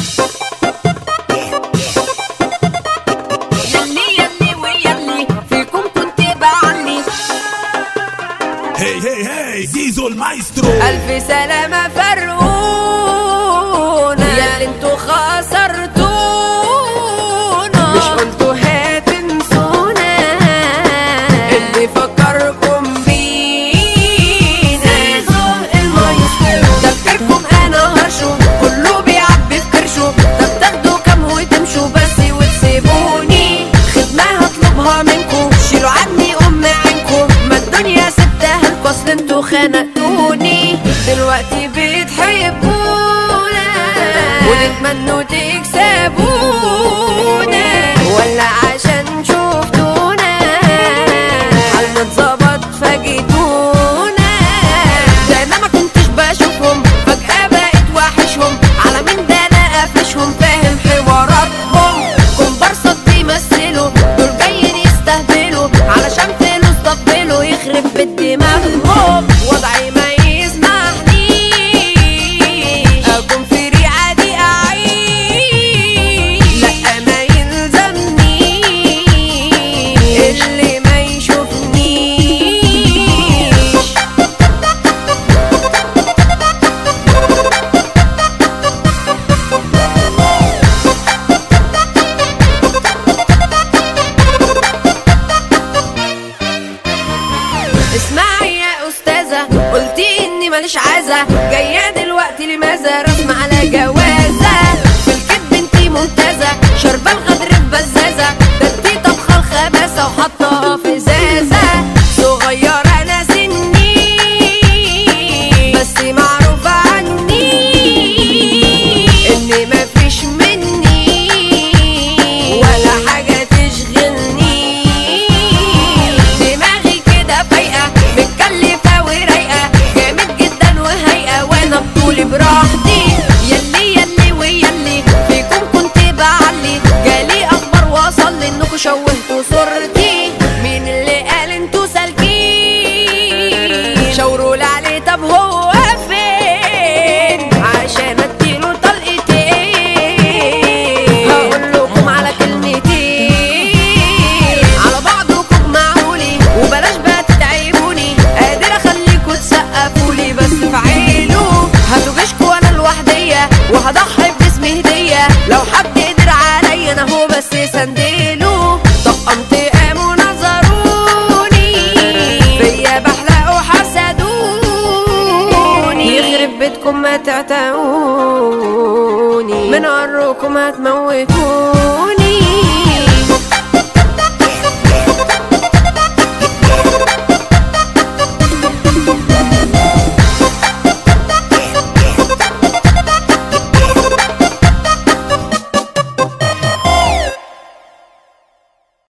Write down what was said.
يلي يلي ويلي فيكم كنت بعلي هي هي هي زيزو المايسترو ألف سلامة فرقونا يلي انتوا خسرتونا مش قلتوا هتنسونا اللي فكركم بينا زيزو المايسترو تفكيركم انا هرشو كله بيعبي في كرشو طب تاخدوا كام وتمشوا بس وتسيبوني خدمة هطلبها منكم شيلوا عني ام عينكم ما الدنيا سبتها لكم اصل انتوا خنقتوني دلوقتي بتحبونا وتتمنوا تكسبونا ولا عشان شفتونا حالنا اتظبط فاجئتونا ده انا ما كنتش بشوفهم فجأة بقيت وحشهم على مين ده انا قافشهم فاهم حواراتهم كومبارسات بيمثلوا دول جايين يستهبلوا علشان فلوس طبلوا يخرب بيت دماغهم وضعي ما يسمحليش اكون في ريعادي اعيش لا ما يلزمنيش اللي ما يشوفنيش اسمعي يا استاذة قلتي اني ماليش عازة جاية دلوقتي لماذا رسم على جوازة في الكذب انتي ممتازة شاربة الغدر في بزازة ده انتي طبخة الخباثة وحطها في ازازة صغيرة انا سني بس معروف عني اني مفيش مني ولا حاجة تشغلني دماغي كده فايقة متكلفة ورايقة جامد جدا وهيئة وانا بطولي براحتي يلي يلي ويلي فيكم كنت بعلي جالي اخبار وصل لي انكم شوهتوا صورتي مين اللي قال انتوا سالكين شاوروا لي عليه طب هو فين عشان اديله طلقتين هقول لكم على كلمتين على بعضكم معقولي وبلاش بقى تتعبوني قادر اخليكوا تسقفولي بس في عينه هاتوا جيشكوا انا لوحدية وهضحي باسمي هدية لو حد قدر عليا انا هو بس سنديله طقمت قاموا نظروني فيا بحلقوا حسدوني يخرب بيتكم ما تعتقوني من عركم هتموتوني